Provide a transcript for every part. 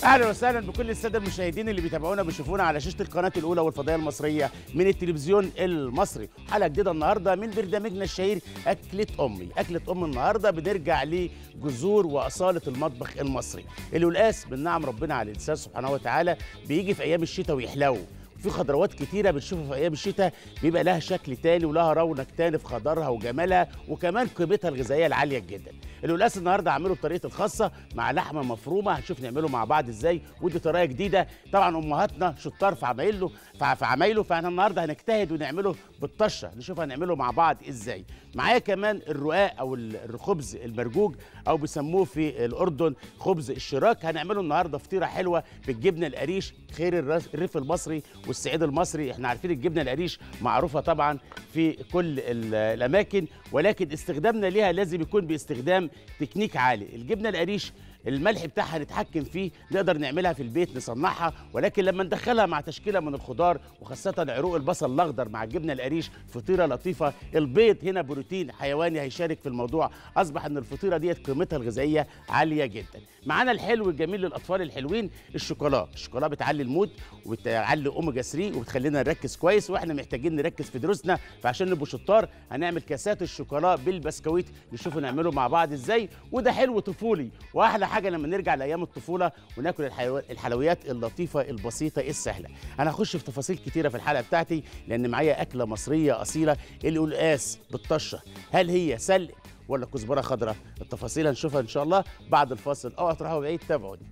اهلا وسهلا بكل الساده المشاهدين اللي بيتابعونا بيشوفونا على شاشه القناه الاولى والفضائيه المصريه من التلفزيون المصري حلقه جديده النهارده من برنامجنا الشهير اكله امي اكله ام النهارده بنرجع لجذور واصاله المطبخ المصري القلقاس من نعم ربنا على الانسان سبحانه وتعالى بيجي في ايام الشتاء ويحلو في خضروات كتيرة بنشوفها في أيام الشتاء بيبقى لها شكل تاني ولها رونق تاني في خضرها وجمالها وكمان قيمتها الغذائية العالية جدا. القلقاس النهارده هعمله بطريقة الخاصة مع لحمة مفرومة هنشوف نعمله مع بعض ازاي ودي طريقة جديدة طبعا أمهاتنا شطار في عمايله في عمايله فاحنا النهارده هنجتهد ونعمله بالطشة نشوف هنعمله مع بعض ازاي. معايا كمان الرقاق أو الخبز المرجوج أو بيسموه في الأردن خبز الشراك هنعمله النهارده فطيرة حلوة بالجبنة القريش خير الريف المصري والصعيد المصري احنا عارفين الجبنه القريش معروفه طبعا في كل الاماكن ولكن استخدامنا ليها لازم يكون باستخدام تكنيك عالي الجبنه القريش الملح بتاعها نتحكم فيه نقدر نعملها في البيت نصنعها ولكن لما ندخلها مع تشكيله من الخضار وخاصه عروق البصل الاخضر مع الجبنه القريش فطيره لطيفه البيض هنا بروتين حيواني هيشارك في الموضوع اصبح ان الفطيره ديت قيمتها الغذائيه عاليه جدا معانا الحلو الجميل للاطفال الحلوين الشوكولا الشوكولا بتعلي المود وبتعلي اوميجا 3 وبتخلينا نركز كويس واحنا محتاجين نركز في دروسنا فعشان نبقوا شطار هنعمل كاسات الشوكولا بالبسكويت نشوفوا نعمله مع بعض ازاي وده حلو طفولي واحلى حاجه لما نرجع لايام الطفوله وناكل الحلويات اللطيفه البسيطه السهله انا هخش في تفاصيل كتيره في الحلقه بتاعتي لان معايا اكله مصريه اصيله القلقاس بالطشه هل هي سلق ولا كزبره خضراء التفاصيل هنشوفها ان شاء الله بعد الفاصل اوعى تروحوا بعيد تابعوني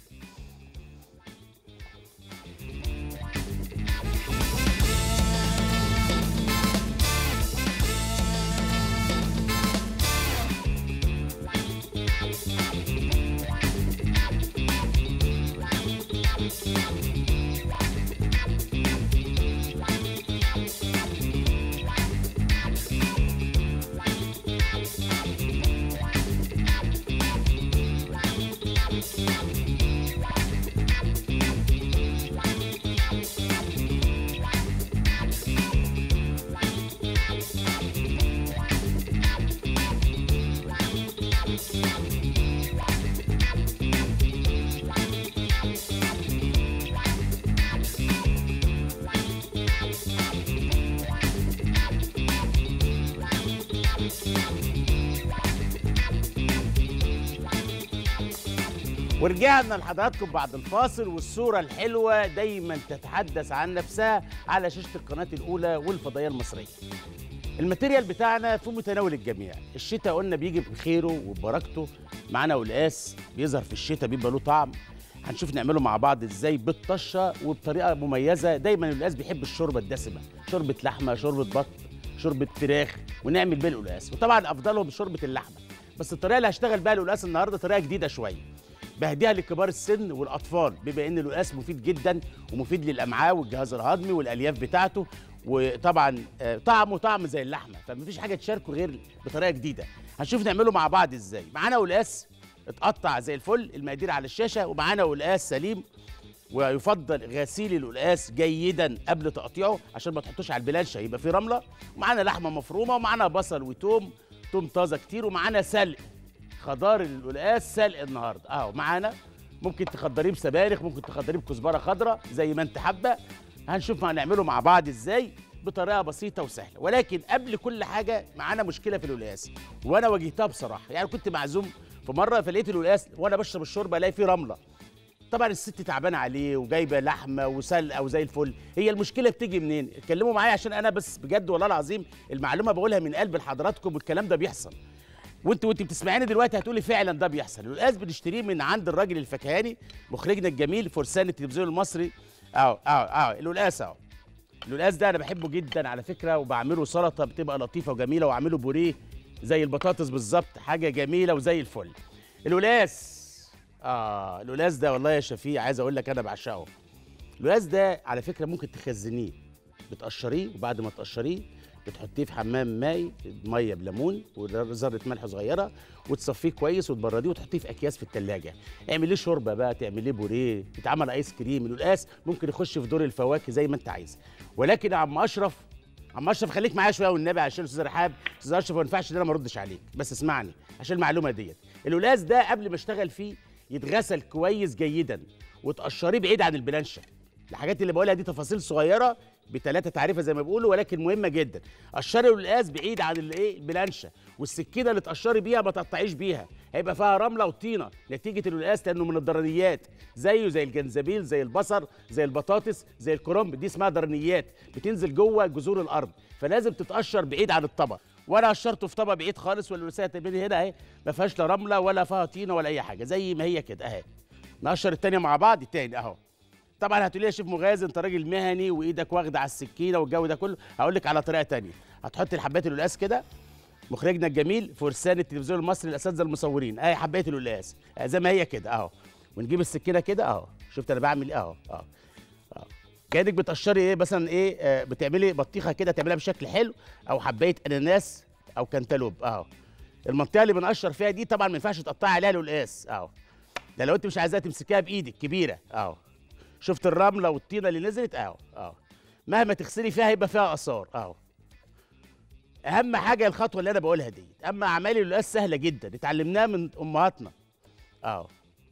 ورجعنا لحضراتكم بعد الفاصل والصورة الحلوة دايما تتحدث عن نفسها على شاشة القناة الأولى والفضائية المصرية الماتيريال بتاعنا في متناول الجميع الشتاء قلنا بيجي بخيره وبركته معانا قلقاس بيظهر في الشتاء بيبقى له طعم هنشوف نعمله مع بعض ازاي بالطشه وبطريقه مميزه دايما القلقاس بيحب الشوربه الدسمه شوربه لحمه شوربه بط شوربه فراخ ونعمل بيه القلقاس وطبعا افضلهم شوربه اللحمه بس الطريقه اللي هشتغل بيها القلقاس النهارده طريقه جديده شويه بهديها لكبار السن والاطفال بما ان القلقاس مفيد جدا ومفيد للامعاء والجهاز الهضمي والالياف بتاعته وطبعا طعمه طعم زي اللحمه فمفيش حاجه تشاركه غير بطريقه جديده هنشوف نعمله مع بعض ازاي معانا قلقاس اتقطع زي الفل المقادير على الشاشه ومعانا قلقاس سليم ويفضل غسيل القلقاس جيدا قبل تقطيعه عشان ما تحطوش على البلانشه يبقى فيه رمله ومعانا لحمه مفرومه ومعانا بصل وتوم توم طازه كتير ومعانا سلق خضار القلقاس سلق النهارده اهو معانا ممكن تخضريه بسبانخ ممكن تخضريه بكزبره خضراء زي ما انت حابه هنشوف هنعمله مع بعض ازاي بطريقه بسيطه وسهله ولكن قبل كل حاجه معانا مشكله في القلقاس وانا واجهتها بصراحه يعني كنت معزوم في مره فلقيت القلقاس وانا بشرب الشوربه الاقي فيه رمله طبعا الست تعبانه عليه وجايبه لحمه وسلقه وزي الفل هي المشكله بتيجي منين اتكلموا معايا عشان انا بس بجد والله العظيم المعلومه بقولها من قلب لحضراتكم والكلام ده بيحصل وانت وانت بتسمعيني دلوقتي هتقولي فعلا ده بيحصل القلقاس بنشتريه من عند الراجل الفكهاني مخرجنا الجميل فرسان التلفزيون المصري اهو اهو اهو القلقاس اهو القلقاس ده انا بحبه جدا على فكره وبعمله سلطه بتبقى لطيفه وجميله واعمله بوريه زي البطاطس بالظبط حاجه جميله وزي الفل القلقاس اه القلقاس ده والله يا شفيع عايز اقول لك انا بعشقه القلقاس ده على فكره ممكن تخزنيه بتقشريه وبعد ما تقشريه بتحطيه في حمام ماء ميه بليمون وذره ملح صغيره وتصفيه كويس وتبرديه وتحطيه في اكياس في الثلاجه اعمليه شوربه بقى تعمليه بوريه يتعمل ايس كريم القلقاس ممكن يخش في دور الفواكه زي ما انت عايز ولكن يا عم اشرف عم اشرف خليك معايا شويه والنبي عشان استاذ رحاب استاذ اشرف ما ينفعش ان انا ما اردش عليك بس اسمعني عشان المعلومه ديت القلقاس ده قبل ما اشتغل فيه يتغسل كويس جيدا وتقشريه بعيد عن البلانشه الحاجات اللي بقولها دي تفاصيل صغيره بثلاثه تعريفه زي ما بيقولوا ولكن مهمه جدا قشري القلقاس بعيد عن الايه البلانشه والسكينه اللي تقشري بيها ما تقطعيش بيها هيبقى فيها رمله وطينه نتيجه القلقاس لانه من الضرنيات زيه زي الجنزبيل زي البصل زي البطاطس زي الكرنب دي اسمها ضرنيات بتنزل جوه جذور الارض فلازم تتقشر بعيد عن الطبق وانا قشرته في طبق بعيد خالص واللوسيه تبني هنا اهي ما فيهاش لا رمله ولا فيها طينه ولا اي حاجه زي ما هي كده اهي نقشر التانيه مع بعض تاني اهو طبعا هتقولي يا شيف مغازي انت راجل مهني وايدك واخده على السكينه والجو ده كله هقول لك على طريقه تانية هتحط الحبات القلقاس كده مخرجنا الجميل فرسان التلفزيون المصري الاساتذه المصورين اهي حبايه القلقاس آه زي ما هي كده اهو ونجيب السكينه كده اهو شفت انا بعمل ايه اهو اهو اهو كانك بتقشري ايه مثلا ايه آه بتعملي بطيخه كده تعمليها بشكل حلو او حبايه اناناس او كنتالوب اهو المنطقه اللي بنقشر فيها دي طبعا ما ينفعش تقطعي عليها القلقاس اهو ده لو انت مش عايزاها تمسكيها بايدك كبيره اهو شفت الرمله والطينه اللي نزلت اهو اهو مهما تغسلي فيها هيبقى فيها اثار اهو اهم حاجه الخطوه اللي انا بقولها دي اما اعمالي القلقاس سهله جدا اتعلمناها من امهاتنا اهو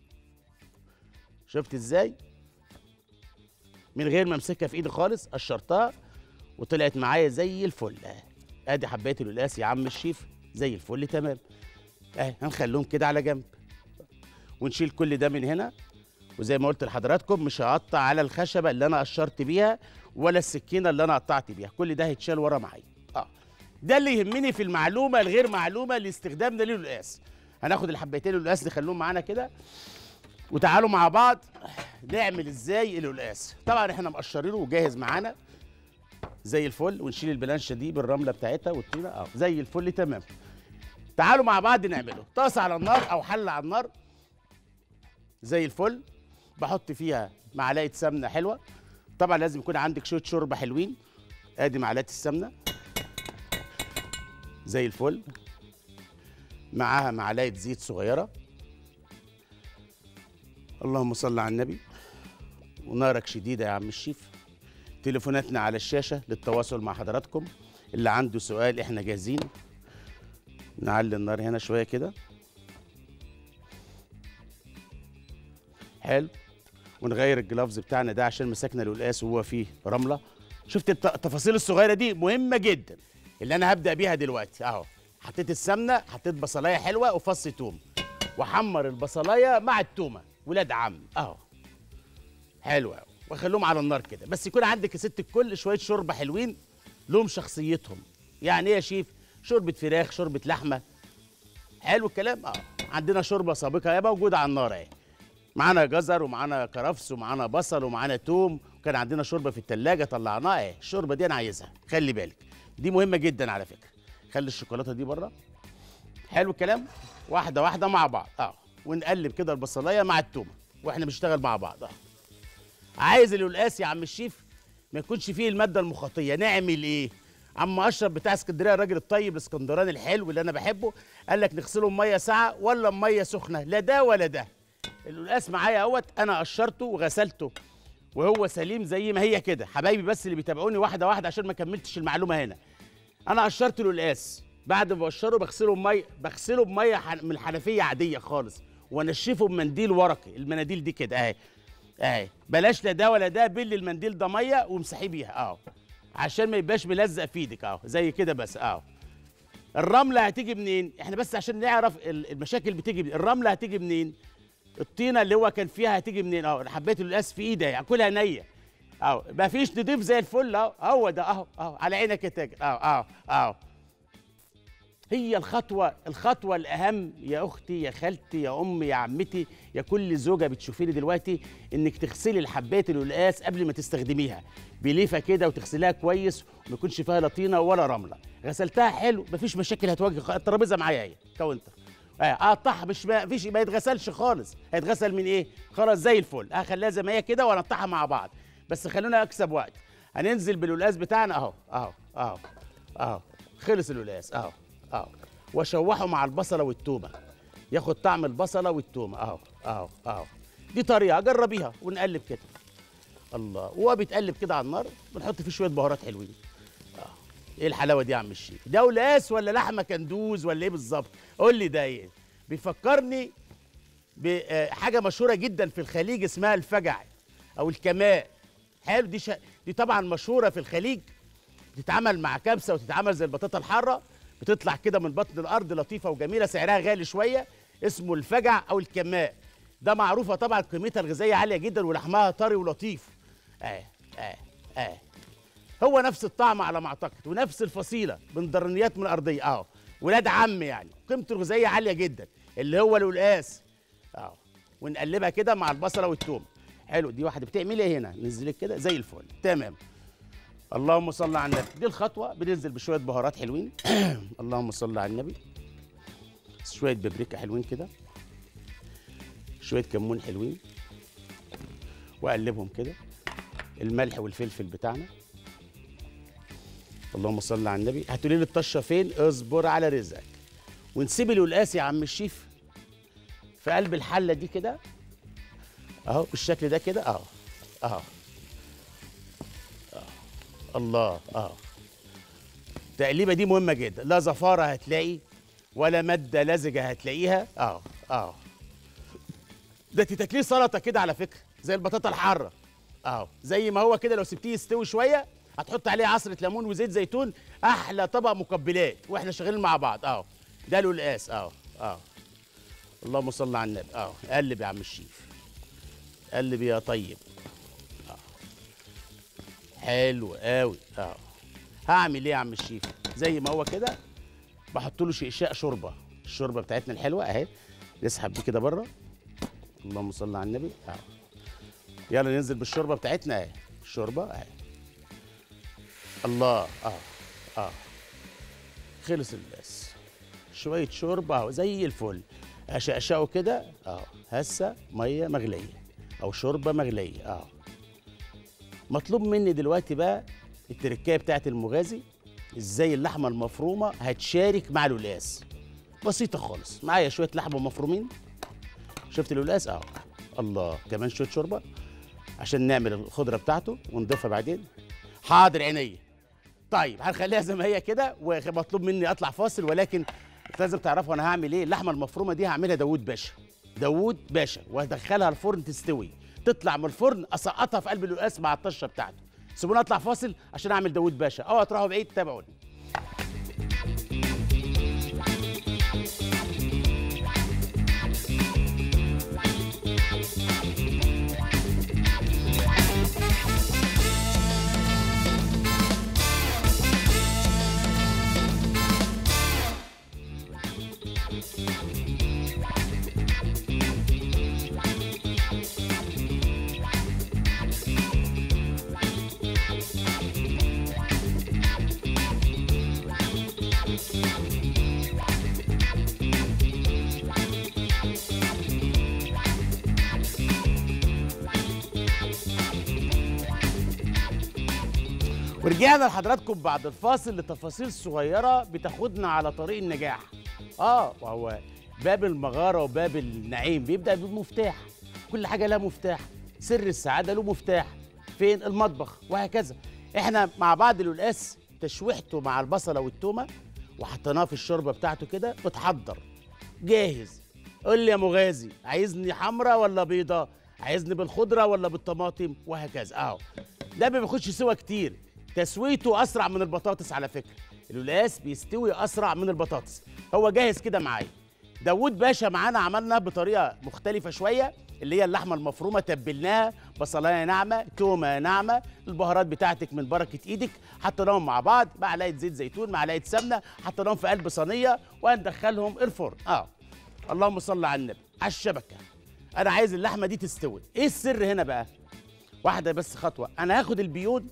شفت ازاي من غير ما امسكها في ايدي خالص قشرتها وطلعت معايا زي الفل اهي ادي حبايه القلقاس يا عم الشيف زي الفل تمام اهي هنخليهم كده على جنب ونشيل كل ده من هنا وزي ما قلت لحضراتكم مش هقطع على الخشبه اللي انا قشرت بيها ولا السكينه اللي انا قطعت بيها كل ده هيتشال ورا معايا اه ده اللي يهمني في المعلومه الغير معلومه لاستخدامنا للقلقاس هناخد الحبيتين القلقاس نخليهم معانا كده وتعالوا مع بعض نعمل ازاي القلقاس طبعا احنا مقشرينه وجاهز معانا زي الفل ونشيل البلانشه دي بالرمله بتاعتها والطينه اه زي الفل تمام تعالوا مع بعض نعمله طاسه على النار او حله على النار زي الفل بحط فيها معلقه سمنه حلوه طبعا لازم يكون عندك شويه شوربه حلوين ادي معلقه السمنه زي الفل معاها معلقه زيت صغيره اللهم صل على النبي ونارك شديده يا عم الشيف تليفوناتنا على الشاشه للتواصل مع حضراتكم اللي عنده سؤال احنا جاهزين نعلي النار هنا شويه كده حلو ونغير الجلافز بتاعنا ده عشان مسكنا القلقاس وهو فيه رمله شفت الت- التفاصيل الصغيره دي مهمه جدا اللي انا هبدا بيها دلوقتي اهو حطيت السمنه حطيت بصلايه حلوه وفص توم وحمر البصلايه مع التومه ولاد عم اهو حلو قوي واخليهم على النار كده بس يكون عندك يا ست الكل شويه شوربه حلوين لهم شخصيتهم يعني ايه يا شيف شوربه فراخ شوربه لحمه حلو الكلام اه عندنا شوربه سابقه هي موجوده على النار اهي معانا جزر ومعانا كرفس ومعانا بصل ومعانا توم وكان عندنا شوربه في التلاجة طلعناها اهي الشوربه دي انا عايزها خلي بالك دي مهمه جدا على فكره خلي الشوكولاته دي بره حلو الكلام واحده واحده مع بعض اه ونقلب كده البصلايه مع التومه واحنا بنشتغل مع بعض اه عايز القلقاس يا عم الشيف ما يكونش فيه الماده المخاطيه نعمل ايه عم اشرف بتاع اسكندريه الراجل الطيب الاسكندراني الحلو اللي انا بحبه قال لك نغسله بميه ساقعه ولا بميه سخنه لا ده ولا ده القلقاس معايا اهوت انا قشرته وغسلته وهو سليم زي ما هي كده حبايبي بس اللي بيتابعوني واحده واحده عشان ما كملتش المعلومه هنا انا قشرت القلقاس بعد ما بقشره بغسله بميه بغسله بميه حن- من الحنفيه عاديه خالص وانشفه بمنديل ورقي المناديل دي كده اهي اهي بلاش لا ده ولا ده بل المنديل ده ميه وامسحيه بيها اهو عشان ما يبقاش ملزق في ايدك اهو زي كده بس اهو الرمله هتيجي منين احنا بس عشان نعرف ال- المشاكل بتيجي منين. الرمله هتيجي منين الطينه اللي هو كان فيها هتيجي منين اهو حبيت القلقاس في ايدي ياكلها نيه اهو ما فيش نضيف زي الفل اهو هو ده اهو اهو على عينك يا تاجر اهو اهو اهو هي الخطوة الخطوة الأهم يا أختي يا خالتي يا أمي يا عمتي يا كل زوجة بتشوفيني دلوقتي إنك تغسلي الحبات القلقاس قبل ما تستخدميها بليفة كده وتغسليها كويس وما يكونش فيها لا طينة ولا رملة غسلتها حلو مفيش مشاكل هتواجه خ- الترابيزة معايا اهي كاونتر اه اقطعها مش ما فيش ما يتغسلش خالص هيتغسل من ايه خلاص زي الفل هخليها زي ما هي كده ونقطعها مع بعض بس خلونا اكسب وقت هننزل بالقلقاس بتاعنا اهو اهو اهو اهو خلص القلقاس اهو اهو واشوحه مع البصله والتومه ياخد طعم البصله والتومه اهو اهو اهو دي طريقه جربيها ونقلب كده الله وهو بيتقلب كده على النار بنحط فيه شويه بهارات حلوين آه. ايه الحلاوه دي يا عم الشيخ ده قلقاس ولا لحمه كندوز ولا ايه بالظبط قول لي ده ايه بيفكرني بحاجه مشهوره جدا في الخليج اسمها الفجع او الكماء حلو دي شا... دي طبعا مشهوره في الخليج تتعمل مع كبسه وتتعمل زي البطاطا الحاره بتطلع كده من بطن الارض لطيفه وجميله سعرها غالي شويه اسمه الفجع او الكماء ده معروفه طبعا قيمتها الغذائيه عاليه جدا ولحمها طري ولطيف اه اه اه هو نفس الطعم على ما اعتقد ونفس الفصيله من درنيات من الارضيه اه ولاد عم يعني قيمته الغذائيه عاليه جدا اللي هو القلقاس اه ونقلبها كده مع البصله والثوم حلو دي واحده بتعمل ايه هنا ننزلك كده زي الفل تمام اللهم صل على النبي دي الخطوه بننزل بشويه بهارات حلوين اللهم صل على النبي شويه بابريكا حلوين كده شويه كمون حلوين واقلبهم كده الملح والفلفل بتاعنا اللهم صل على النبي هتقولي لي الطشه فين اصبر على رزقك ونسيب القلقاس يا عم الشيف في قلب الحله دي كده اهو بالشكل ده كده اهو اهو الله اه التقليبه دي مهمه جدا لا زفاره هتلاقي ولا ماده لزجه هتلاقيها اه اه ده تتاكليه سلطه كده على فكره زي البطاطا الحاره اه زي ما هو كده لو سبتيه يستوي شويه هتحط عليه عصره ليمون وزيت زيتون احلى طبق مقبلات واحنا شغالين مع بعض اه ده له القاس اه اه اللهم صل على النبي اه قلب يا عم الشيف قلب يا طيب حلو قوي اه هعمل ايه يا عم الشيف زي ما هو كده بحط له شقشاق شوربه الشوربه بتاعتنا الحلوه اهي نسحب دي كده بره اللهم صل على النبي اه يلا ننزل بالشوربه بتاعتنا اهي الشوربه اهي الله اه اه خلص البس شويه شوربه اهو زي الفل اشقشقه كده اه هسه ميه مغليه او شوربه مغليه اه مطلوب مني دلوقتي بقى التركايه بتاعت المغازي ازاي اللحمه المفرومه هتشارك مع القلقاس بسيطه خالص معايا شويه لحمه مفرومين شفت القلقاس اهو الله كمان شويه شوربه عشان نعمل الخضره بتاعته ونضيفها بعدين حاضر عينيا طيب هنخليها زي ما هي كده ومطلوب مني اطلع فاصل ولكن لازم تعرفوا انا هعمل ايه اللحمه المفرومه دي هعملها داوود باشا داوود باشا وهدخلها الفرن تستوي تطلع من الفرن اسقطها في قلب القلقاس مع الطشه بتاعته سيبوني اطلع فاصل عشان اعمل داوود باشا اوعى تروحوا بعيد تابعوني ورجعنا لحضراتكم بعد الفاصل لتفاصيل صغيره بتاخدنا على طريق النجاح اه وهو باب المغاره وباب النعيم بيبدا بمفتاح كل حاجه لها مفتاح سر السعاده له مفتاح فين المطبخ وهكذا احنا مع بعض القلقاس تشويحته مع البصله والتومه وحطيناه في الشوربه بتاعته كده بتحضر جاهز قول لي يا مغازي عايزني حمرا ولا بيضه عايزني بالخضره ولا بالطماطم وهكذا اهو ده ما بياخدش سوا كتير تسويته اسرع من البطاطس على فكره القلقاس بيستوي اسرع من البطاطس هو جاهز كده معايا داوود باشا معانا عملنا بطريقه مختلفه شويه اللي هي اللحمه المفرومه تبلناها بصلايه ناعمه تومه ناعمه البهارات بتاعتك من بركه ايدك حطيناهم مع بعض معلقه زيت زيتون معلقه سمنه حطيناهم في قلب صينيه وهندخلهم الفرن اه اللهم صل على النبي على الشبكه انا عايز اللحمه دي تستوي ايه السر هنا بقى واحده بس خطوه انا هاخد البيون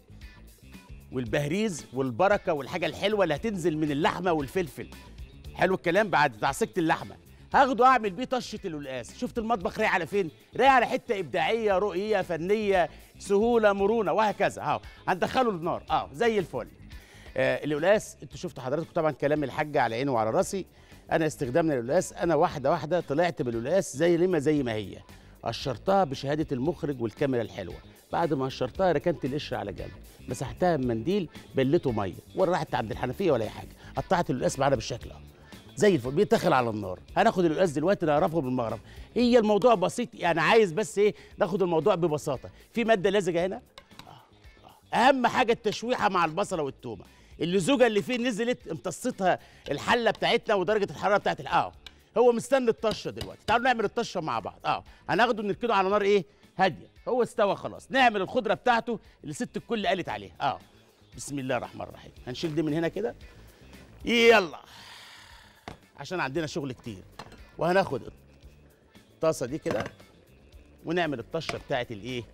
والبهريز والبركه والحاجه الحلوه اللي هتنزل من اللحمه والفلفل حلو الكلام بعد تعصيجه اللحمه هاخده اعمل بيه طشه القلقاس شفت المطبخ رايح على فين رايح على حته ابداعيه رؤيه فنيه سهوله مرونه وهكذا اهو هندخله النار اه زي الفل آه القلقاس انتوا شفتوا حضراتكم طبعا كلام الحاجه على عيني وعلى راسي انا استخدامنا للقلقاس انا واحده واحده طلعت بالقلقاس زي لما زي ما هي قشرتها بشهاده المخرج والكاميرا الحلوه بعد ما قشرتها ركنت القشر على جنب مسحتها بمنديل بلته ميه ولا راحت عند الحنفيه ولا اي حاجه قطعت القلقاس معانا بالشكل اهو زي الفل بيتاخل على النار هناخد القلقاس دلوقتي نعرفه بالمغرب هي الموضوع بسيط يعني عايز بس ايه ناخد الموضوع ببساطه في ماده لزجه هنا اهم حاجه التشويحه مع البصله والتومه اللزوجه اللي فيه نزلت امتصتها الحله بتاعتنا ودرجه الحراره بتاعت اه هو مستني الطشه دلوقتي تعالوا نعمل الطشه مع بعض اه هناخده نركنه على نار ايه هاديه هو استوى خلاص نعمل الخضره بتاعته اللي ست الكل قالت عليها اه بسم الله الرحمن الرحيم هنشيل دي من هنا كده يلا عشان عندنا شغل كتير وهناخد الطاسه دي كده ونعمل الطشه بتاعت الايه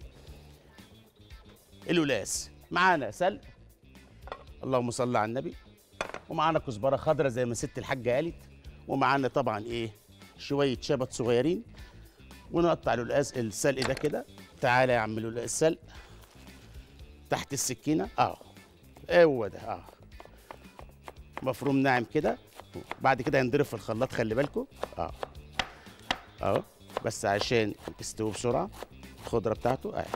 الولاس معانا سلق اللهم صل على النبي ومعانا كزبره خضراء زي ما ست الحاجه قالت ومعانا طبعا ايه شويه شبت صغيرين ونقطع القلقاس السلق ده كده تعالى يا عم القلقاس السلق تحت السكينه اه هو ده اه مفروم ناعم كده بعد كده هينضرب في الخلاط خلي بالكم اه اهو بس عشان تستوي بسرعه الخضره بتاعته اه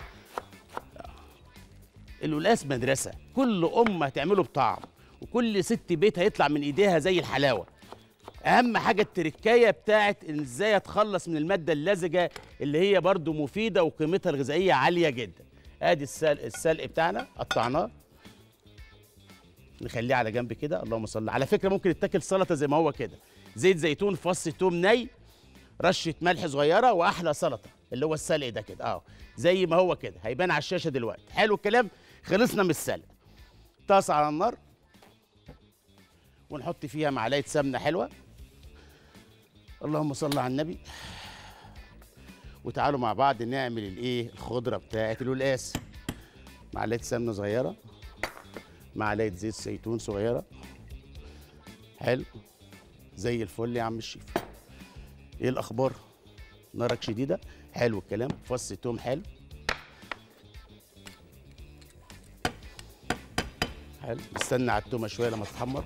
القلقاس مدرسه كل ام هتعمله بطعم وكل ست بيت هيطلع من ايديها زي الحلاوه اهم حاجه التركايه بتاعت ان ازاي اتخلص من الماده اللزجه اللي هي برضو مفيده وقيمتها الغذائيه عاليه جدا ادي السلق السلق بتاعنا قطعناه نخليه على جنب كده اللهم صل على فكره ممكن يتاكل سلطه زي ما هو كده زيت زيتون فص توم ني رشه ملح صغيره واحلى سلطه اللي هو السلق ده كده اه زي ما هو كده هيبان على الشاشه دلوقتي حلو الكلام خلصنا من السلق طاسه على النار ونحط فيها معلقه سمنه حلوه اللهم صل على النبي وتعالوا مع بعض نعمل الايه الخضره بتاعه القلقاس معلقه سمنه صغيره معلقه زيت زيتون صغيره حلو زي الفل يا عم الشيف ايه الاخبار نارك شديده حلو الكلام فص توم حلو حلو استنى على التومه شويه لما تتحمر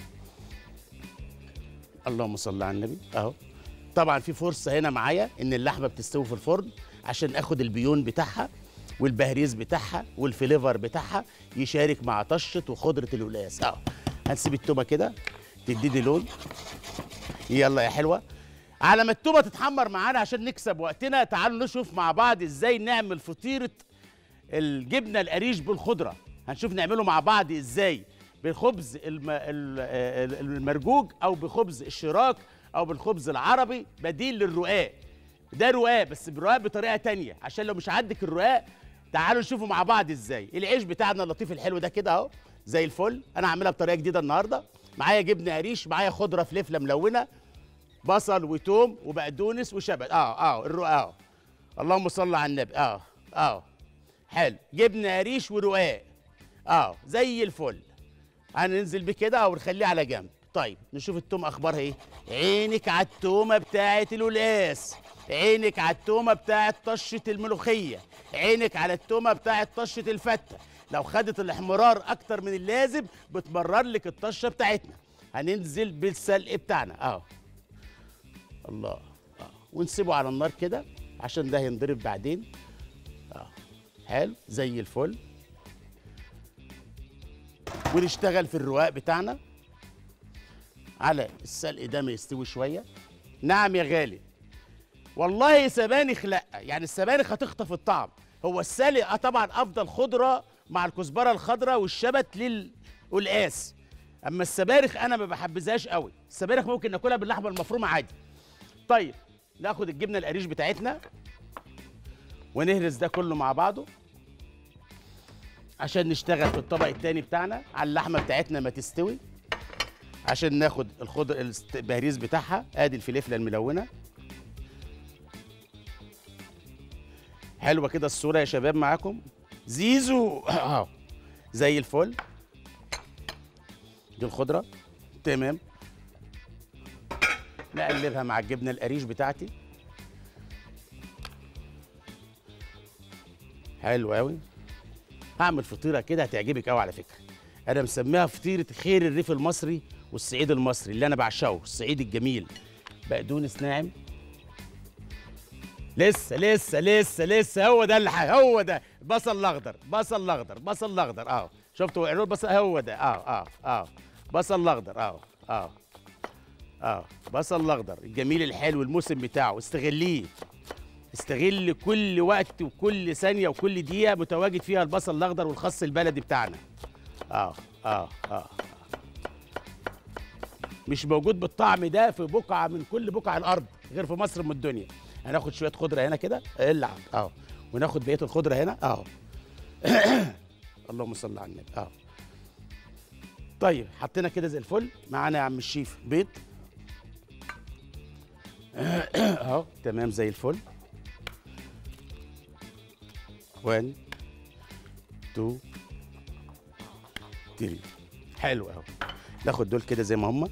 اللهم صل على النبي اهو طبعا في فرصه هنا معايا ان اللحمه بتستوي في الفرن عشان اخد البيون بتاعها والبهريز بتاعها والفليفر بتاعها يشارك مع طشه وخضره القلقاس اهو هنسيب التومه كده تديني لون يلا يا حلوه على ما التومه تتحمر معانا عشان نكسب وقتنا تعالوا نشوف مع بعض ازاي نعمل فطيره الجبنه القريش بالخضره هنشوف نعمله مع بعض ازاي بالخبز الم... المرجوج او بخبز الشراك او بالخبز العربي بديل للرقاق ده رقاق بس برقاق بطريقه تانية عشان لو مش عندك الرقاق تعالوا نشوفوا مع بعض ازاي العيش بتاعنا اللطيف الحلو ده كده اهو زي الفل انا هعملها بطريقه جديده النهارده معايا جبنه قريش معايا خضره فلفله ملونه بصل وتوم وبقدونس وشبت اه اه الرقاق اه اللهم صل على النبي اه اه حلو جبنه قريش ورقاق اه زي الفل هننزل بيه كده او نخليه على جنب طيب نشوف التوم اخبارها ايه عينك على التومه بتاعه القلقاس عينك على التومه بتاعه طشه الملوخيه عينك على التومه بتاعه طشه الفته لو خدت الاحمرار اكتر من اللازم بتمرر لك الطشه بتاعتنا هننزل بالسلق بتاعنا اهو الله اه ونسيبه على النار كده عشان ده هينضرب بعدين اه حلو زي الفل ونشتغل في الرواق بتاعنا على السلق ده ما يستوي شويه نعم يا غالي والله سبانخ لا يعني السبانخ هتخطف الطعم هو السلق اه طبعا افضل خضره مع الكزبره الخضراء والشبت للقلقاس اما السبانخ انا ما بحبذهاش قوي السبانخ ممكن ناكلها باللحمه المفرومه عادي طيب ناخد الجبنه القريش بتاعتنا ونهرس ده كله مع بعضه عشان نشتغل في الطبق التاني بتاعنا على اللحمه بتاعتنا ما تستوي عشان ناخد الخضر البهريز بتاعها ادي الفلفله الملونه حلوه كده الصوره يا شباب معاكم زيزو اه زي الفل دي الخضره تمام نقلبها مع الجبنه القريش بتاعتي حلو قوي هعمل فطيره كده هتعجبك قوي على فكره انا مسميها فطيره خير الريف المصري والصعيد المصري اللي انا بعشقه الصعيد الجميل بقدونس ناعم لسه لسه لسه لسه هو ده اللي هو ده بصل الاخضر بصل الاخضر بصل الاخضر اه شفتوا البصل هو ده اه اه اه بصل الاخضر اه اه اه بصل الاخضر الجميل الحلو الموسم بتاعه استغليه استغل كل وقت وكل ثانيه وكل دقيقه متواجد فيها البصل الاخضر والخس البلدي بتاعنا اه اه اه مش موجود بالطعم ده في بقعه من كل بقع الارض غير في مصر من الدنيا هناخد شويه خضره هنا كده العب اه وناخد بقيه الخضره هنا اه اللهم صل على النبي اه طيب حطينا كده زي الفل معانا يا عم الشيف بيض اهو تمام زي الفل 1 2 3 حلو اهو ناخد دول كده زي ما هم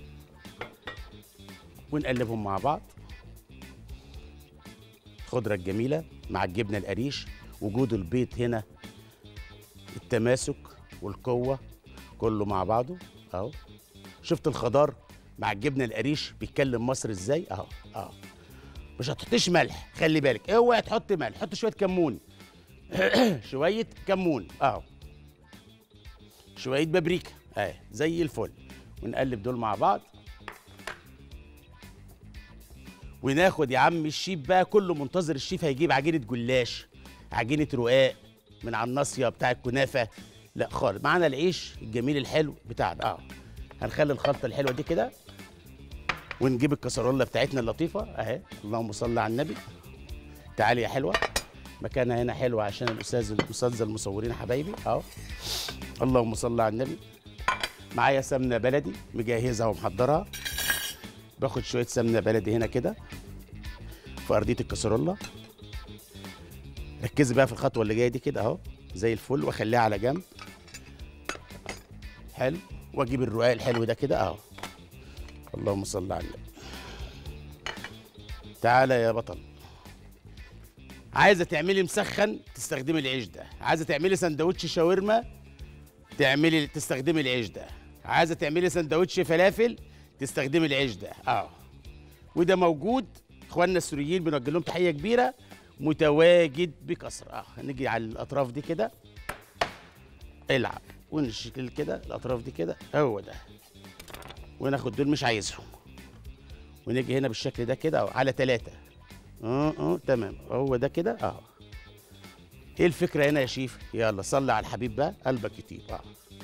ونقلبهم مع بعض الخضرة الجميلة مع الجبنة القريش وجود البيض هنا التماسك والقوة كله مع بعضه اهو شفت الخضار مع الجبنة القريش بيتكلم مصر ازاي اهو اهو مش هتحطيش ملح خلي بالك اوعي تحط ملح حط شوية كمون شوية كمون اهو شوية بابريكا اهي زي الفل ونقلب دول مع بعض وناخد يا عم الشيف بقى كله منتظر الشيف هيجيب عجينه جلاش عجينه رقاق من على الناصيه بتاع الكنافه لا خالص معانا العيش الجميل الحلو بتاعنا اه هنخلي الخلطه الحلوه دي كده ونجيب الكسرولة بتاعتنا اللطيفه اهي اللهم صل على النبي تعالي يا حلوه مكانها هنا حلو عشان الاستاذ الاستاذ المصورين حبايبي اهو اللهم صل على النبي معايا سمنه بلدي مجهزها ومحضرها باخد شويه سمنه بلدي هنا كده في ارضيه الكسرولة ركزي بقى في الخطوه اللي جايه دي كده اهو زي الفل واخليها على جنب حلو واجيب الرقاق الحلو ده كده اهو اللهم صل على النبي تعالى يا بطل عايزه تعملي مسخن تستخدمي العيش ده عايزه تعملي سندوتش شاورما تعملي تستخدمي العيش ده عايزه تعملي سندوتش فلافل تستخدمي العيش ده اه وده موجود اخواننا السوريين بنوجه لهم تحيه كبيره متواجد بكثره اه نيجي على الاطراف دي كده العب ونشكل كده الاطراف دي كده هو ده وناخد دول مش عايزهم ونيجي هنا بالشكل ده كده أهو، على ثلاثة اه اه تمام هو ده كده اه ايه الفكرة هنا يا شيف يلا صلي على الحبيب بقى قلبك يطيب اه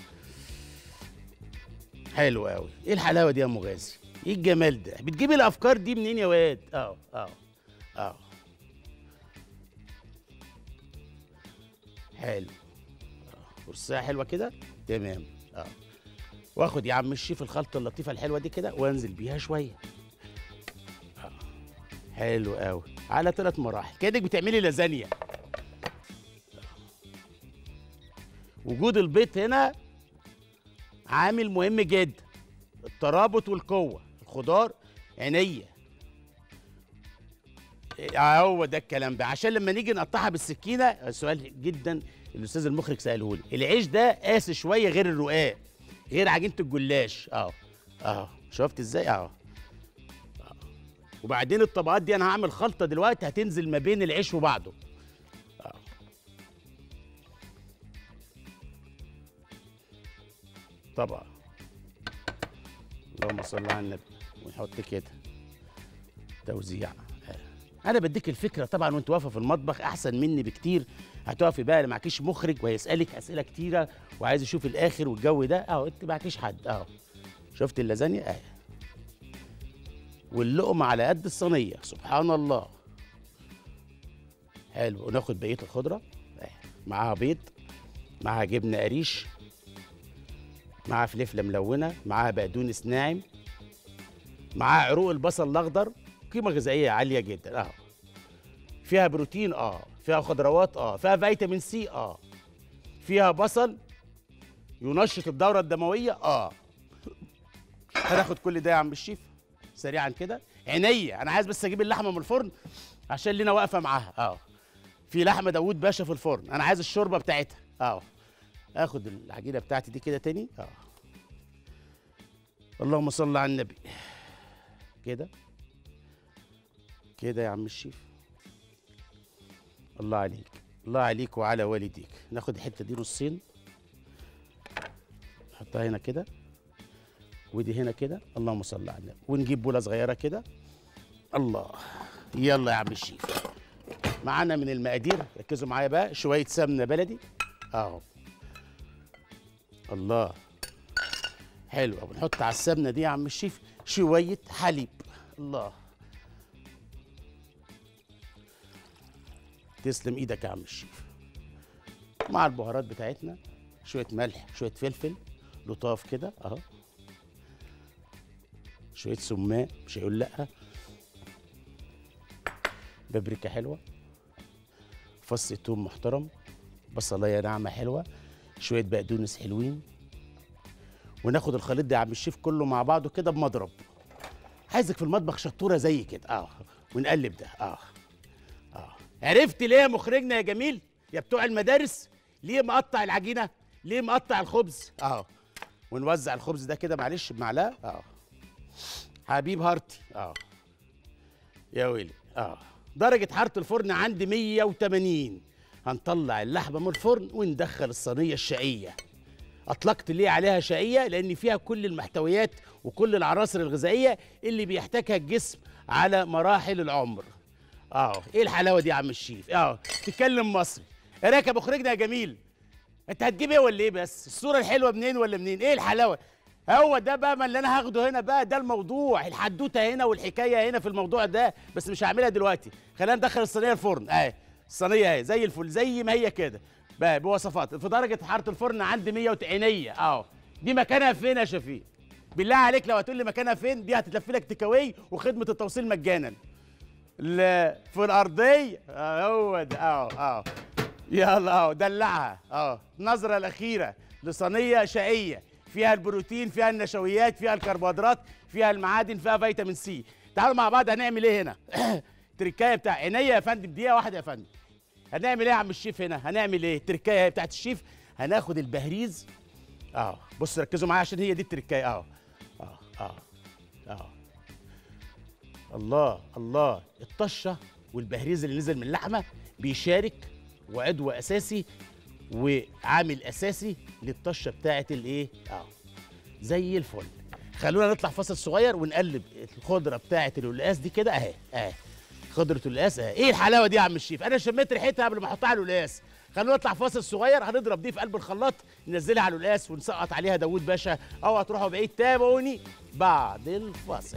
حلو قوي ايه الحلاوة دي يا ام غازي ايه الجمال ده بتجيبي الافكار دي منين يا واد اه اه اه حلو آه، رصها حلوة كده تمام اه واخد يا عم الشيف الخلطه اللطيفه الحلوه دي كده وانزل بيها شويه آه، حلو قوي على ثلاث مراحل كانك بتعملي لازانيا وجود البيض هنا عامل مهم جدا الترابط والقوه الخضار عينيه إيه، هو ده الكلام بقى عشان لما نيجي نقطعها بالسكينه سؤال جدا الاستاذ المخرج ساله لي العيش ده قاسي شويه غير الرقاق غير عجينه الجلاش اه اه شفت ازاي اه آه. وبعدين الطبقات دي انا هعمل خلطه دلوقتي هتنزل ما بين العيش وبعضه آه. طبقه اللهم صل على النبي ونحط كده توزيع آه. انا بديك الفكره طبعا وانت واقفه في المطبخ احسن مني بكتير هتقفي بقى معكيش مخرج وهيسالك اسئله كتيره وعايز يشوف الاخر والجو ده اهو انت معكيش حد اهو شفت اللازانيا اهي واللقمه على قد الصينيه سبحان الله حلو وناخد بقيه الخضره اهي معاها بيض معاها جبنه قريش معاها فلفله ملونه معاها بقدونس ناعم معاها عروق البصل الاخضر قيمه غذائيه عاليه جدا اهو فيها بروتين اه فيها خضروات اه فيها فيتامين سي اه فيها بصل ينشط الدوره الدمويه اه هناخد كل ده يا عم الشيف سريعا كده عينيا انا عايز بس اجيب اللحمه من الفرن عشان لينا واقفه معاها اه في لحمه داوود باشا في الفرن انا عايز الشوربه بتاعتها اه اخد العجينه بتاعتي دي كده تاني اه اللهم صل على النبي كده كده يا عم الشيف الله عليك الله عليك وعلى والديك ناخد الحته دي نصين نحطها هنا كده ودي هنا كده اللهم صل على النبي ونجيب بوله صغيره كده الله يلا يا عم الشيف معانا من المقادير ركزوا معايا بقى شويه سمنه بلدي اهو الله حلو بنحط على السمنه دي يا عم الشيف شويه حليب الله تسلم ايدك يا عم الشيف مع البهارات بتاعتنا شويه ملح شويه فلفل لطاف كده اهو شويه سمان مش هيقول لا بابريكا حلوه فص توم محترم بصلايه ناعمه حلوه شويه بقدونس حلوين وناخد الخليط ده يا عم الشيف كله مع بعضه كده بمضرب عايزك في المطبخ شطوره زي كده اه ونقلب ده اه اه عرفت ليه يا مخرجنا يا جميل يا بتوع المدارس ليه مقطع العجينه ليه مقطع الخبز اه ونوزع الخبز ده كده معلش بمعلقه اه حبيب هارتي اه يا ويلي اه درجة حرارة الفرن عندي 180 هنطلع اللحمة من الفرن وندخل الصينية الشقية أطلقت ليه عليها شقية لأن فيها كل المحتويات وكل العناصر الغذائية اللي بيحتاجها الجسم على مراحل العمر اه ايه الحلاوة دي يا عم الشيف اه تتكلم مصري ايه رايك يا مخرجنا يا جميل انت هتجيب ايه ولا ايه بس الصورة الحلوة منين ولا منين ايه الحلاوة هو ده بقى ما اللي انا هاخده هنا بقى ده الموضوع الحدوته هنا والحكايه هنا في الموضوع ده بس مش هعملها دلوقتي خلينا ندخل الصينيه الفرن اهي الصينيه اهي زي الفل زي ما هي كده بقى بوصفات في درجه حراره الفرن عندي 100 عينيه اهو دي مكانها فين يا شفيق بالله عليك لو هتقول لي مكانها فين دي هتتلف لك تكاوي وخدمه التوصيل مجانا لا في الارضيه آه هو ده اهو اهو يلا اهو دلعها اهو النظره الاخيره لصينيه شقيه فيها البروتين فيها النشويات فيها الكربوهيدرات فيها المعادن فيها فيتامين سي تعالوا مع بعض هنعمل ايه هنا التركايه بتاع عينيا يا فندم دقيقه واحده يا فندم هنعمل ايه يا عم الشيف هنا هنعمل ايه التركايه بتاعت الشيف هناخد البهريز اه بص ركزوا معايا عشان هي دي التركايه اه اه اه اه الله الله الطشه والبهريز اللي نزل من اللحمه بيشارك وعضو اساسي وعامل اساسي للطشه بتاعه الايه اه زي الفل خلونا نطلع فاصل صغير ونقلب الخضره بتاعه القلقاس دي كده اهي اهي خضره القلقاس اهي ايه الحلاوه دي يا عم الشيف انا شميت ريحتها قبل ما احطها على القلقاس خلونا نطلع فاصل صغير هنضرب دي في قلب الخلاط ننزلها على القلقاس ونسقط عليها داوود باشا او هتروحوا بعيد تابعوني بعد الفاصل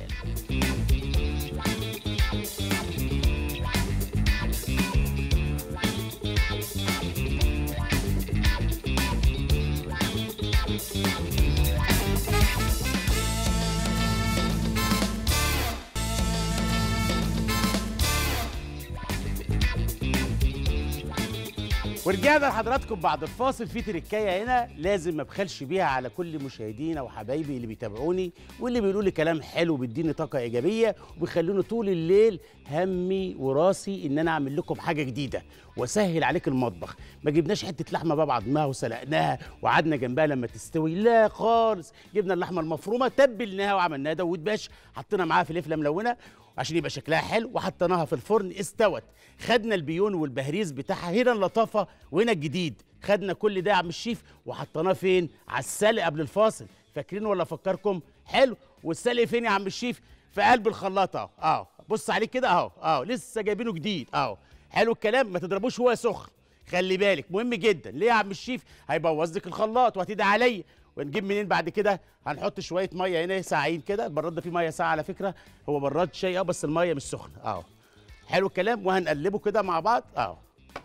ورجعنا لحضراتكم بعد الفاصل في تركايه هنا لازم ما ابخلش بيها على كل مشاهدينا وحبايبي اللي بيتابعوني واللي بيقولوا لي كلام حلو بيديني طاقه ايجابيه وبيخلوني طول الليل همي وراسي ان انا اعمل لكم حاجه جديده واسهل عليك المطبخ ما جبناش حته لحمه بقى بعضمها وسلقناها وقعدنا جنبها لما تستوي لا خالص جبنا اللحمه المفرومه تبلناها وعملناها داوود باش حطينا معاها فلفله ملونه عشان يبقى شكلها حلو وحطيناها في الفرن استوت خدنا البيون والبهريز بتاعها هنا اللطافه وهنا الجديد خدنا كل ده يا عم الشيف وحطيناه فين على السلق قبل الفاصل فاكرين ولا افكركم حلو والسلق فين يا عم الشيف في قلب الخلاط اهو اهو بص عليه كده اهو اهو لسه جايبينه جديد اهو حلو الكلام ما تضربوش وهو سخن خلي بالك مهم جدا ليه يا عم الشيف هيبوظ لك الخلاط وهتدعي عليا ونجيب منين بعد كده هنحط شويه ميه هنا ساعين كده البراد ده فيه ميه ساعه على فكره هو براد شاي اه بس الميه مش سخنه اهو حلو الكلام وهنقلبه كده مع بعض اهو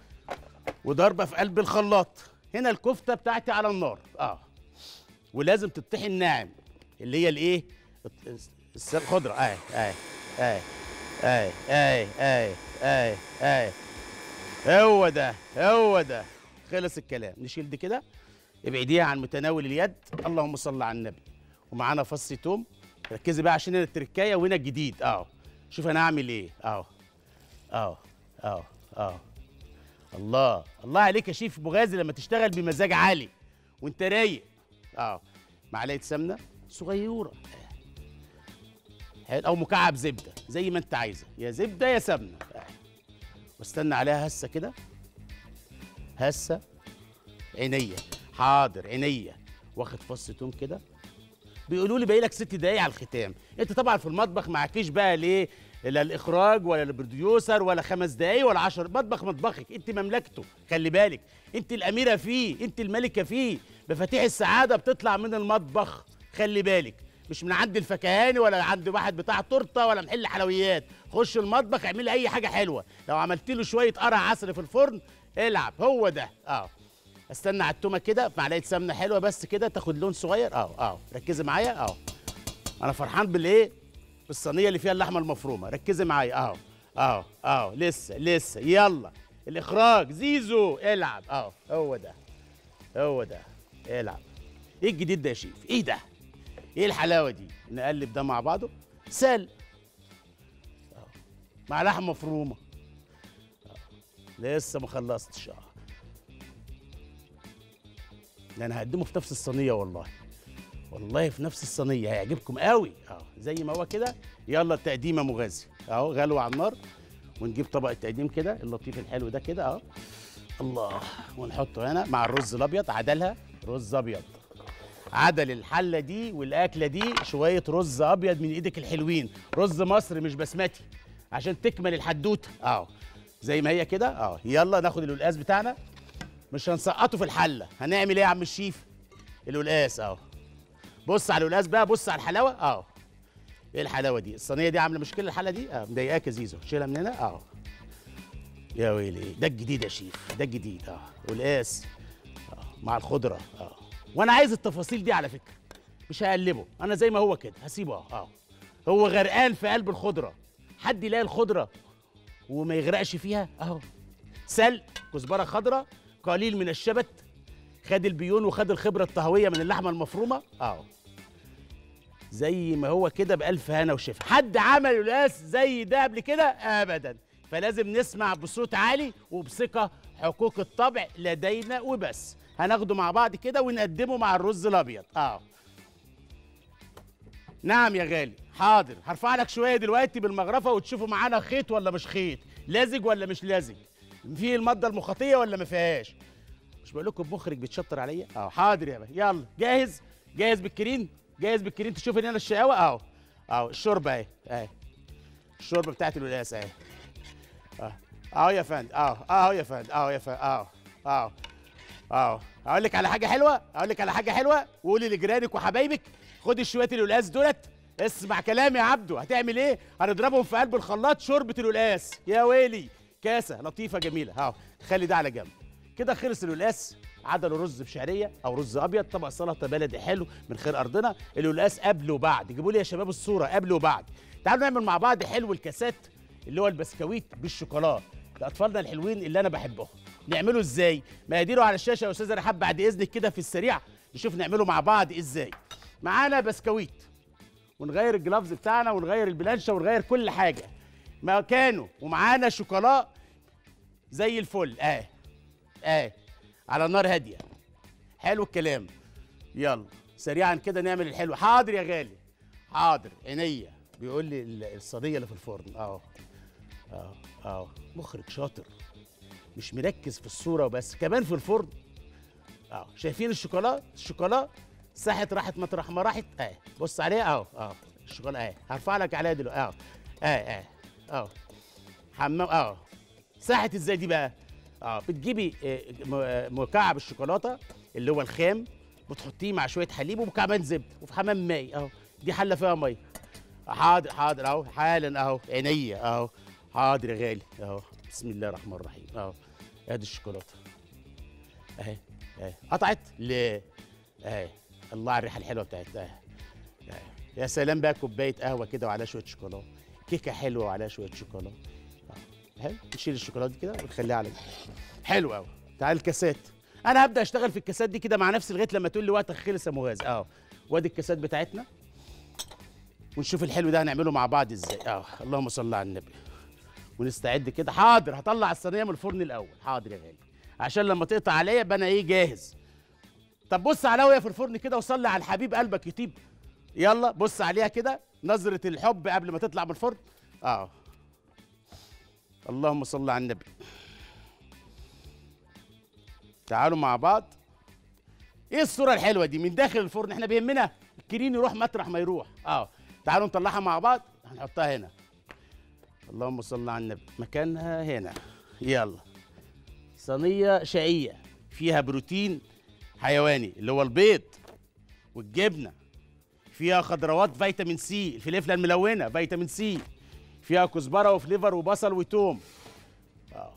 وضربه في قلب الخلاط هنا الكفته بتاعتي على النار اه ولازم تطحن ناعم اللي هي الايه الس- الخضره اهي اهي اهي اهي اهي اهي اهي اهي هو ده هو ده خلص الكلام نشيل دي كده ابعديها عن متناول اليد اللهم صل على النبي ومعانا فص توم ركزي بقى عشان هنا التركايه وهنا الجديد اهو شوف انا هعمل ايه اهو اهو اهو اهو الله الله عليك يا شيف بغازي لما تشتغل بمزاج عالي وانت رايق اه معلقه سمنه صغيره حلو او مكعب زبده زي ما انت عايزه يا زبده يا سمنه آه. واستنى عليها هسه كده هسه عينيا حاضر عينيا واخد فص توم كده بيقولوا لي باقي لك ست دقايق على الختام انت طبعا في المطبخ معكيش بقى ليه لا الاخراج ولا البروديوسر ولا خمس دقايق ولا عشر مطبخ مطبخك انت مملكته خلي بالك انت الاميره فيه انت الملكه فيه مفاتيح السعاده بتطلع من المطبخ خلي بالك مش من عند الفكهاني ولا عند واحد بتاع تورته ولا محل حلويات خش المطبخ اعمل اي حاجه حلوه لو عملت له شويه قرع عسل في الفرن العب هو ده اه استنى على التومه كده في معلقه سمنه حلوه بس كده تاخد لون صغير اه اه ركزي معايا اه انا فرحان بالايه بالصينيه اللي فيها اللحمه المفرومه ركزي معايا اهو اهو اهو لسه لسه يلا الاخراج زيزو العب اهو هو ده هو ده العب ايه الجديد ده يا شيف ايه ده ايه الحلاوه دي نقلب ده مع بعضه سل أهو. مع لحمه مفرومه أهو. لسه ما خلصتش اه ده انا هقدمه في نفس الصينيه والله والله في نفس الصينيه هيعجبكم قوي اه زي ما هو كده يلا التقديمه مغازي اهو غلوه على النار ونجيب طبق التقديم كده اللطيف الحلو ده كده اهو الله ونحطه هنا مع الرز الابيض عدلها رز ابيض عدل الحله دي والاكله دي شويه رز ابيض من ايدك الحلوين رز مصر مش بسمتي عشان تكمل الحدوته اه زي ما هي كده اه يلا ناخد القلقاس بتاعنا مش هنسقطه في الحله هنعمل ايه يا عم الشيف القلقاس اهو بص على القلقاس بقى بص على الحلاوه اه ايه الحلاوه دي الصينيه دي عامله مشكله الحله دي اه مضايقاك يا زيزو شيلها من هنا اه يا ويلي ده الجديد يا شيف ده الجديد اه قلقاس اه مع الخضره اه وانا عايز التفاصيل دي على فكره مش هقلبه انا زي ما هو كده هسيبه اه اه هو غرقان في قلب الخضره حد يلاقي الخضره وما يغرقش فيها اهو سلق كزبره خضراء قليل من الشبت خد البيون وخد الخبره الطهويه من اللحمه المفرومه اهو زي ما هو كده بألف هنا وشفا حد عمل قلقاس زي ده قبل كده ابدا فلازم نسمع بصوت عالي وبثقه حقوق الطبع لدينا وبس هناخده مع بعض كده ونقدمه مع الرز الابيض اه نعم يا غالي حاضر هرفع لك شويه دلوقتي بالمغرفه وتشوفوا معانا خيط ولا مش خيط لازج ولا مش لازج في الماده المخاطيه ولا ما فيهاش مش بقول لكم مخرج بيتشطر عليا اه حاضر يا باشا يلا جاهز جاهز بالكريم جاهز بالكريم تشوف ان انا الشقاوه اهو اهو الشوربه اهي اهي الشوربه بتاعت القلقاس اهي اه اهو يا فندم اهو اهو يا فندم اهو يا فندم اهو اهو اهو اقول لك على حاجه حلوه اقول لك على حاجه حلوه وقولي لجيرانك وحبايبك خدي شويه القلقاس دولت اسمع كلامي يا عبدو هتعمل ايه هنضربهم في قلب الخلاط شوربه القلقاس يا ويلي كاسه لطيفه جميله اهو خلي ده على جنب كده خلص القلقاس عدلوا رز بشعريه او رز ابيض طبق سلطه بلدي حلو من خير ارضنا القلقاس قبل وبعد جيبوا لي يا شباب الصوره قبل وبعد تعالوا نعمل مع بعض حلو الكاسات اللي هو البسكويت بالشوكولاته لاطفالنا الحلوين اللي انا بحبهم نعمله ازاي مقاديره على الشاشه يا استاذه رحاب بعد اذنك كده في السريع نشوف نعمله مع بعض ازاي معانا بسكويت ونغير الجلافز بتاعنا ونغير البلانشه ونغير كل حاجه مكانه ومعانا شوكولا زي الفل اه اه على نار هاديه حلو الكلام يلا سريعا كده نعمل الحلو حاضر يا غالي حاضر عينيا بيقول لي ال- الصينيه اللي في الفرن اهو اهو اهو مخرج شاطر مش مركز في الصوره وبس كمان في الفرن اهو شايفين الشوكولا الشوكولا ساحت راحت مطرح ما راحت اهي بص عليها اهو اهو الشوكولا اهي هرفع لك عليها دلوقتي اهو اهي اهي اهو حمام اهو ساحت ازاي دي بقى اه بتجيبي آه، م- آه، مكعب الشوكولاته اللي هو الخام بتحطيه مع شويه حليب ومكعبات زبده وفي حمام مائي اهو دي حله فيها ميه حاضر حاضر اهو حالا اهو عينيا اهو حاضر يا غالي اهو بسم الله الرحمن الرحيم اهو ادي الشوكولاته اهي اهي قطعت ليه اهي الله على الريحه الحلوه بتاعتها اهي اهي. يا سلام بقى كوبايه قهوه كده وعليها شويه شوكولاته كيكه حلوه وعليها شويه شوكولاته أهو. حلو نشيل الشوكولاته دي كده ونخليها على جنب. حلو قوي تعال الكاسات انا هبدا اشتغل في الكاسات دي كده مع نفسي لغايه لما تقول لي وقتك خلص يا مغازي اه وادي الكاسات بتاعتنا ونشوف الحلو ده هنعمله مع بعض ازاي اه اللهم صل على النبي ونستعد كده حاضر هطلع الصينيه من الفرن الاول حاضر يا غالي عشان لما تقطع عليا يبقى انا ايه جاهز طب بص عليا وهي في الفرن كده وصلي على الحبيب قلبك يطيب يلا بص عليها كده نظرة الحب قبل ما تطلع من الفرن اه اللهم صل على النبي تعالوا مع بعض ايه الصوره الحلوه دي من داخل الفرن احنا بيهمنا الكريم يروح مطرح ما يروح اه تعالوا نطلعها مع بعض هنحطها هنا اللهم صل على النبي مكانها هنا يلا صينيه شقيه فيها بروتين حيواني اللي هو البيض والجبنه فيها خضروات فيتامين سي الفلفله الملونه فيتامين سي فيها كزبره وفليفر وبصل وتوم آه.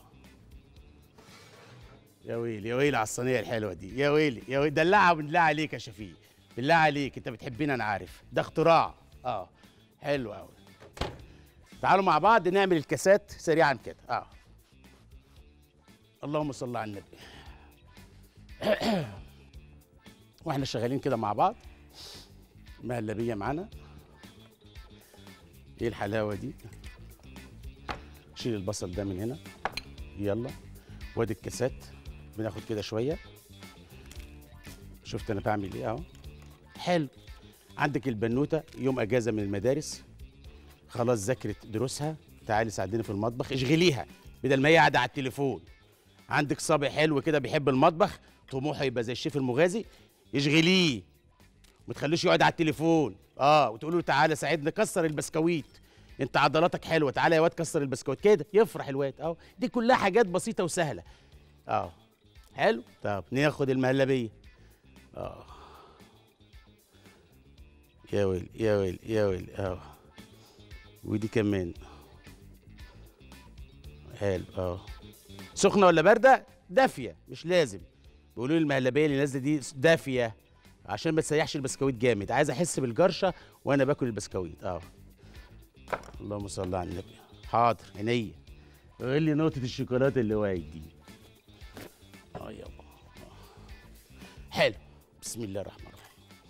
يا ويلي يا ويلي على الصينيه الحلوه دي يا ويلي يا ويلي دلعها بالله عليك يا شفيق بالله عليك انت بتحبني انا عارف ده اختراع اه حلو قوي تعالوا مع بعض نعمل الكاسات سريعا كده اه اللهم صل على النبي واحنا شغالين كده مع بعض مهلبيه معانا ايه الحلاوه دي شيل البصل ده من هنا يلا وادي الكاسات بناخد كده شويه شفت انا بعمل ايه اهو حلو عندك البنوته يوم اجازه من المدارس خلاص ذاكرت دروسها تعالي ساعديني في المطبخ اشغليها بدل ما هي قاعده على التليفون عندك صبي حلو كده بيحب المطبخ طموحه يبقى زي الشيف المغازي اشغليه ما تخليش يقعد على التليفون اه وتقول له تعالى ساعدني كسر البسكويت انت عضلاتك حلوه تعالى يا واد كسر البسكويت كده يفرح الواد اه دي كلها حاجات بسيطه وسهله اه حلو طب ناخد المهلبيه اه يا ويل يا ويل يا ويل اه ودي كمان حلو اه سخنه ولا بارده دافيه مش لازم بيقولوا لي المهلبيه اللي نازله دي دافيه عشان ما تسيحش البسكويت جامد عايز احس بالجرشه وانا باكل البسكويت اه اللهم صل على النبي حاضر عينيا قول لي نقطه الشوكولاته اللي وقعت دي اه يابا آه. حلو بسم الله الرحمن الرحيم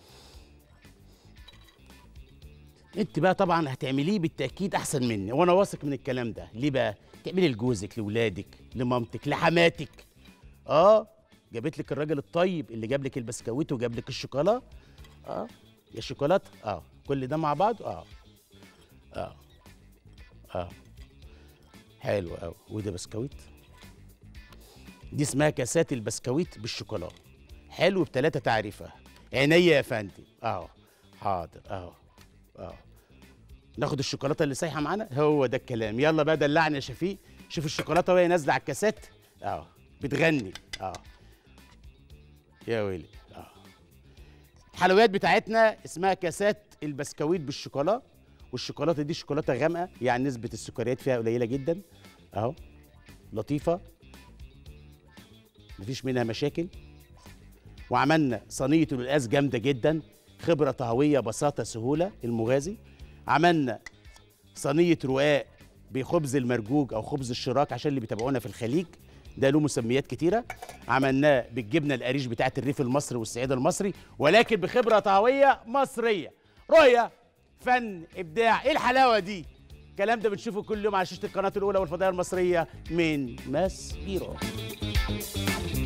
انت بقى طبعا هتعمليه بالتاكيد احسن مني وانا واثق من الكلام ده ليه بقى تعملي لجوزك لاولادك لمامتك لحماتك اه جابت لك الراجل الطيب اللي جاب لك البسكويت وجاب لك الشوكولا اه يا شوكولاته اه كل ده مع بعض اه اه اه حلو قوي وده بسكويت دي اسمها كاسات البسكويت بالشوكولا حلو بثلاثه تعريفه عينيا يا فندم اه حاضر اه اه ناخد الشوكولاته اللي سايحه معانا هو ده الكلام يلا بقى دلعني يا شفيق شوف الشوكولاته وهي نازله على الكاسات اه بتغني اه يا ويلي اه الحلويات بتاعتنا اسمها كاسات البسكويت بالشوكولا والشوكولاته دي شوكولاته غامقه يعني نسبه السكريات فيها قليله جدا اهو لطيفه مفيش منها مشاكل وعملنا صينيه القلقاس جامده جدا خبره طهويه بساطه سهوله المغازي عملنا صينيه رقاق بخبز المرجوج او خبز الشراك عشان اللي بيتابعونا في الخليج ده له مسميات كتيره عملناه بالجبنه القريش بتاعه الريف المصري والصعيد المصري ولكن بخبره طهويه مصريه رؤيه فن ابداع ايه الحلاوه دي الكلام ده بنشوفه كل يوم على شاشه القناه الاولى والفضائيه المصريه من ماس بيرو